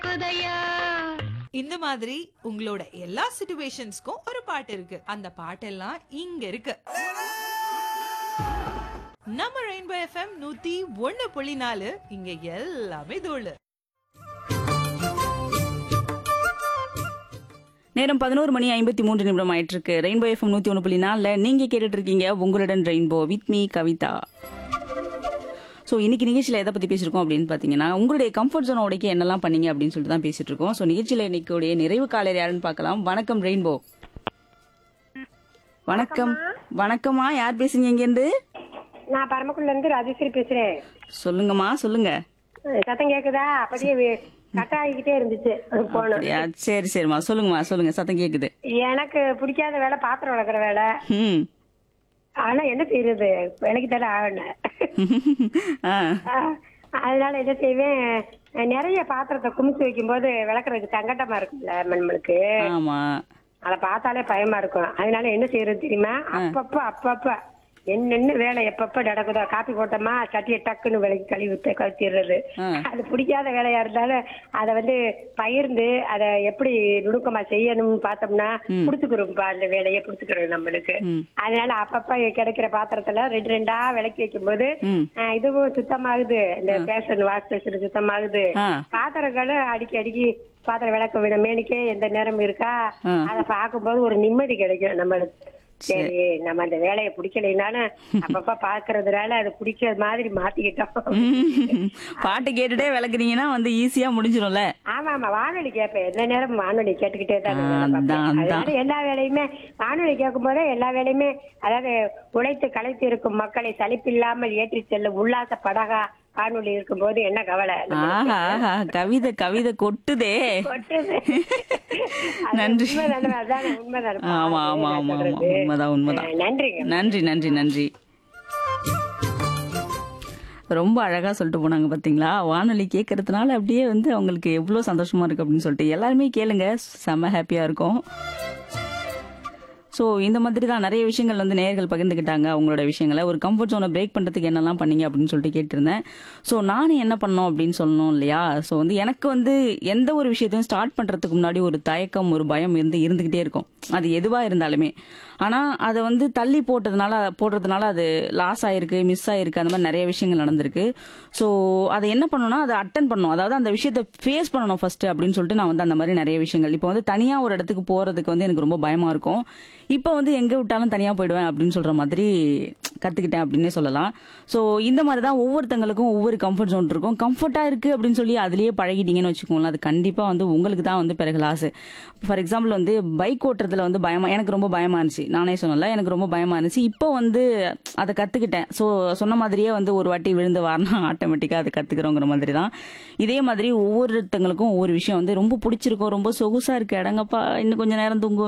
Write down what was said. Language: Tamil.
இருக்குதையா இந்த மாதிரி உங்களோட எல்லா சிச்சுவேஷன்ஸ்க்கும் ஒரு பாட்டு இருக்கு அந்த பாட்டெல்லாம் இங்க இருக்கு நம்ம ரெயின்போ எஃப்எம் நூத்தி ஒண்ணு புள்ளி நாலு இங்க எல்லாமே தோழு நேரம் பதினோரு மணி ஐம்பத்தி மூன்று நிமிடம் ஆயிட்டு இருக்கு ரெயின்போ எஃப்எம் நூத்தி ஒன்று புள்ளி நாலுல நீங்க கேட்டுட்டு இருக்கீங்க உங்களுடன் rainbow with me Kavitha so இன்னைக்கு நிகழ்ச்சியில் எதை பத்தி பேசியிருக்கோம் அப்படின்னு பார்த்தீங்கன்னா உங்களுடைய கம்ஃபர்ட் ஜோன் உடைக்க என்னெல்லாம் பண்ணீங்க அப்படின்னு சொல்லிட்டு தான் பேசிட்டு இருக்கோம் ஸோ நிகழ்ச்சியில் இன்னைக்குடைய நிறைவு காலையில் யாருன்னு பார்க்கலாம் வணக்கம் ரெயின்போ வணக்கம் வணக்கம்மா யார் பேசுறீங்க இங்கேருந்து நான் பரமக்குள்ள இருந்து ராஜேஸ்வரி பேசுறேன் சொல்லுங்கம்மா சொல்லுங்க அஹ் சத்தம் கேக்குதா அப்படியே வே- கட் ஆகிக்கிட்டே இருந்துச்சு போன அப்படியா சரி சரிம்மா சொல்லுங்கம்மா சொல்லுங்க சத்தம் கேக்குது எனக்கு பிடிக்காத வேலை பாத்திரம் வளர்க்குற வேலை ம் ஆனா என்ன செய்யறது எனக்கு தர ஆகணும் ஆ அதனால என்ன செய்வேன் நிறைய பாத்திரத்தை குமிச்சு வைக்கும்போது விளக்குறதுக்கு சங்கட்டமா இருக்குல்ல நம்மளுக்கு ஆமா அதை பார்த்தாலே பயமா இருக்கும் அதனால என்ன செய்யறது தெரியுமா அப்பப்ப அப்பப்ப என்னென்ன வேலை எப்பப்ப நடக்குதோ காப்பி போட்டோமா சட்டியை டக்குன்னு விலைக்கு கழுவி ஊத்த கழுத்திடுறது ஆ. அது பிடிக்காத வேலையா இருந்தாலும் அதை வந்து பகிர்ந்து அதை எப்படி நுணுக்கமா செய்யணும்னு பார்த்தோம்னா புடிச்சுக்கிறோம்ப்பா அந்த வேலையை புடிச்சுக்கிறோம் நம்மளுக்கு ம். அதனால அப்பப்ப கிடைக்கிற பாத்திரத்துல ரெண்டு ரெண்டா விளக்கி வைக்கும்போது ம் ஆ, இதுவும் சுத்தமாகுது இந்த பேஷன் வாஷ் பேஷன் சுத்தமாகுது ஆ பாத்திரங்களும் அடிக்கி அடிக்கி பாத்திரம் விளக்க விட மேனிக்கே எந்த நேரம் இருக்கா ஆ. அத பார்க்கும்போது ஒரு நிம்மதி கிடைக்கும் நம்மளுக்கு சரி நம்ம அந்த வேலையை பிடிக்கலைனாலும் அப்பப்ப பாக்குறதுனால அது பிடிச்ச மாதிரி மாத்திக்கிட்டோம் ம். பாட்டு கேட்டுட்டே விளக்குறீங்கன்னா வந்து ஈஸியா முடிஞ்சிடும்ல ஆமா ஆமா வானொலி கேட்பேன் எந்த நேரம் வானொலி கேட்டுக்கிட்டே தான் ஆ, வேலை பார்ப்பேன். அதான், அதான். அதனால எல்லா வேலையுமே வானொலி கேட்கும் போதே எல்லா வேலையுமே அதாவது உழைத்து களைத்து இருக்கும் மக்களை சலிப்பில்லாமல் ஏற்றி செல்லும் உல்லாச படகா வானொலி இருக்கும் போது என்ன கவலை ஆஹா ஆஹா கவிதை கவிதை கொட்டுதே கொட்டுது. அது நன்றி. உண்மைதானே, அதானே, உண்மைதானே. ஆமா ஆமா நான் ஆமா ஆமா சொல்றது. உண்மைதான் உண்மைதான் அஹ் நன்றிங்க நன்றி நன்றி நன்றி ரொம்ப அழகா சொல்லிட்டு போனாங்க பாத்தீங்களா வானொலி கேட்கறதுனால அப்படியே வந்து அவங்களுக்கு எவ்வளவு சந்தோஷமா இருக்கு அப்படின்னு சொல்லிட்டு எல்லாருமே கேளுங்க செம்ம ஹாப்பியா இருக்கும் ஸோ இந்த மாதிரி தான் நிறைய விஷயங்கள் வந்து நேயர்கள் பகிர்ந்துக்கிட்டாங்க அவங்களோட விஷயங்களை ஒரு கம்ஃபர்ட் ஜோனை பிரேக் பண்ணுறதுக்கு என்னெல்லாம் பண்ணீங்க அப்படின்னு சொல்லிட்டு கேட்டிருந்தேன் ஸோ நானும் என்ன பண்ணோம் அப்படின்னு சொல்லணும் இல்லையா ஸோ வந்து எனக்கு வந்து எந்த ஒரு விஷயத்தையும் ஸ்டார்ட் பண்ணுறதுக்கு முன்னாடி ஒரு தயக்கம் ஒரு பயம் இருந்து இருந்துக்கிட்டே இருக்கும் அது எதுவாக இருந்தாலுமே ஆனால் அதை வந்து தள்ளி போட்டதுனால போடுறதுனால அது லாஸ் ஆயிருக்கு மிஸ் ஆயிருக்கு அந்த மாதிரி நிறைய விஷயங்கள் நடந்திருக்கு ஸோ அதை என்ன பண்ணணும்னா அதை அட்டன் பண்ணணும் அதாவது அந்த விஷயத்தை ஃபேஸ் பண்ணணும் ஃபர்ஸ்ட் அப்படின்னு சொல்லிட்டு நான் வந்து அந்த மாதிரி நிறைய விஷயங்கள் இப்போ வந்து தனியாக ஒரு இடத்துக்கு போகிறதுக்கு வந்து எனக்கு ரொம்ப பயமாக இருக்கும் இப்போ வந்து எங்கே விட்டாலும் தனியாக போயிடுவேன் அப்படின்னு சொல்கிற மாதிரி கற்றுக்கிட்டேன் அப்படின்னே சொல்லலாம் ஸோ இந்த மாதிரி தான் ஒவ்வொருத்தங்களுக்கும் ஒவ்வொரு கம்ஃபர்ட் ஜோன் இருக்கும் கம்ஃபர்ட்டாக இருக்குது அப்படின்னு சொல்லி அதுலேயே பழகிட்டீங்கன்னு வச்சுக்கோங்களேன் அது கண்டிப்பாக வந்து உங்களுக்கு தான் வந்து பிறகு லாஸ் ஃபார் எக்ஸாம்பிள் வந்து பைக் ஓட்டுறதுல வந்து பயமா எனக்கு ரொம்ப பயமா இருந்துச்சு நானே சொன்னல எனக்கு ரொம்ப பயமா இருந்துச்சு இப்போ வந்து அதை கத்துக்கிட்டேன் ஸோ சொன்ன மாதிரியே வந்து ஒரு வாட்டி விழுந்து வரனா ஆட்டோமேட்டிக்காக அதை கத்துக்கிறோங்கிற மாதிரி தான் இதே மாதிரி ஒவ்வொருத்தங்களுக்கும் ஒவ்வொரு விஷயம் வந்து ரொம்ப பிடிச்சிருக்கும் ரொம்ப சொகுசா இருக்கு இடங்கப்பா இன்னும் கொஞ்ச நேரம் தூங்கும்